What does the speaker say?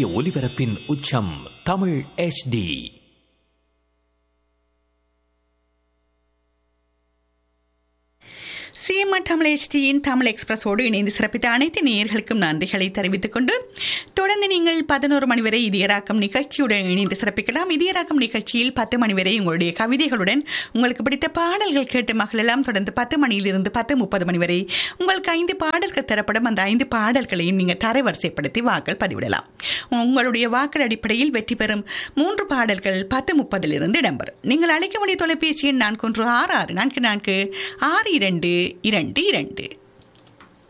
ஒலிபரப்பின் உச்சம் Tamil HD CMR Tamil HDயின் தமிழ் எக்ஸ்பிரஸோடு இணைந்து சிறப்பித்த அனைத்து நேயர்களுக்கும் நன்றிகளை தெரிவித்துக் கொண்டு தொடர்ந்து நீங்கள் பதினோரு மணி வரை இதயராக்கம் நிகழ்ச்சியுடன் இணைந்து சிறப்பிக்கலாம் இதயராக்கம் நிகழ்ச்சியில் பத்து மணி வரை உங்களுடைய கவிதைகளுடன் உங்களுக்கு பிடித்த பாடல்கள் கேட்டு மகளெல்லாம் தொடர்ந்து பத்து மணியிலிருந்து பத்து முப்பது மணி வரை உங்களுக்கு ஐந்து பாடல்கள் தரப்படும் அந்த ஐந்து பாடல்களையும் நீங்கள் தரவரிசைப்படுத்தி வாக்கள் பதிவிடலாம் உங்களுடைய வாக்கள் அடிப்படையில் வெற்றி பெறும் மூன்று பாடல்கள் பத்து முப்பதிலிருந்து இடம்பெறும் நீங்கள் அழைக்க வேண்டிய தொலைபேசி எண் நான்கு ஒன்று ஆறு ஆறு நான்கு நான்கு ஆறு இரண்டு இரண்டு இரண்டு